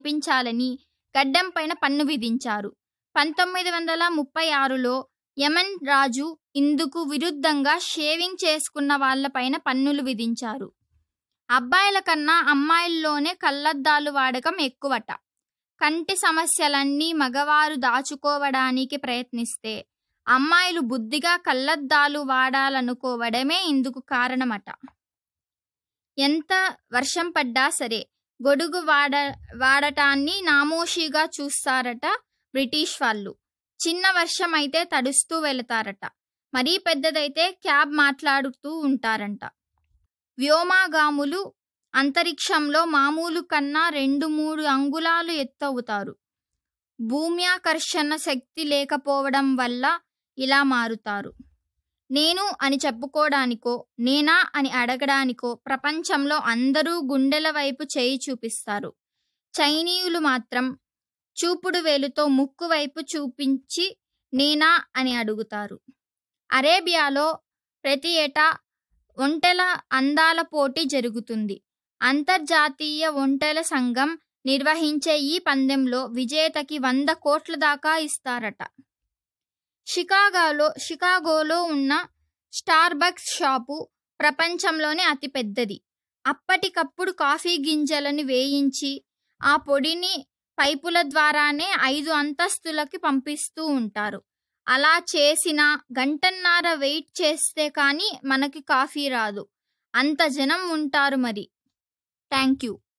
పెంచాలని గడ్డంపైన పన్ను విధించారు. పంతొమ్మిది వందల ముప్పై ఆరులో యెమెన్ రాజు ఇందుకు విరుద్ధంగా షేవింగ్ చేసుకున్న వాళ్లపైన పన్నులు విధించారు. అబ్బాయిల కన్నా అమ్మాయిల్లోనే కళ్లద్దాలు వాడకం ఎక్కువట. కంటి సమస్యలన్నీ మగవారు దాచుకోవడానికి ప్రయత్నిస్తే అమ్మాయిలు బుద్ధిగా కళ్లద్దాలు వాడాలనుకోవడమే ఇందుకు కారణమట. ఎంత వర్షం పడ్డా సరే గొడుగు వాడ వాడటాన్ని నామోషీగా చూస్తారట బ్రిటిష్ వాళ్ళు. చిన్న వర్షం అయితే తడుస్తూ వెళతారట. మరీ పెద్దదైతే క్యాబ్ మాట్లాడుతూ ఉంటారంట. వ్యోమగాములు అంతరిక్షంలో మామూలు కన్నా రెండు మూడు అంగుళాలు ఎత్తవుతారు. భూమ్యాకర్షణ శక్తి లేకపోవడం వల్ల ఇలా మారుతారు. నేను అని చెప్పుకోడానికో, నేనా అని అడగడానికో ప్రపంచంలో అందరూ గుండెల వైపు చేయి చూపిస్తారు. చైనీయులు మాత్రం చూపుడు వేలుతో ముక్కు వైపు చూపించి నేనా అని అడుగుతారు. అరేబియాలో ప్రతి ఏటా ఒంటెల అందాల పోటీ జరుగుతుంది. అంతర్జాతీయ ఒంటెల సంఘం నిర్వహించే ఈ పందెంలో విజేతకి వంద కోట్ల దాకా ఇస్తారట. షికాగోలో షికాగోలో ఉన్న స్టార్బక్స్ షాపు ప్రపంచంలోనే అతి పెద్దది. అప్పటికప్పుడు కాఫీ గింజలను వేయించి ఆ పొడిని పైపుల ద్వారానే ఐదు అంతస్తులకి పంపిస్తూ ఉంటారు. అలా చేసినా గంటన్నర వెయిట్ చేస్తే కానీ మనకి కాఫీ రాదు. అంత జనం ఉంటారు మరి. థాంక్యూ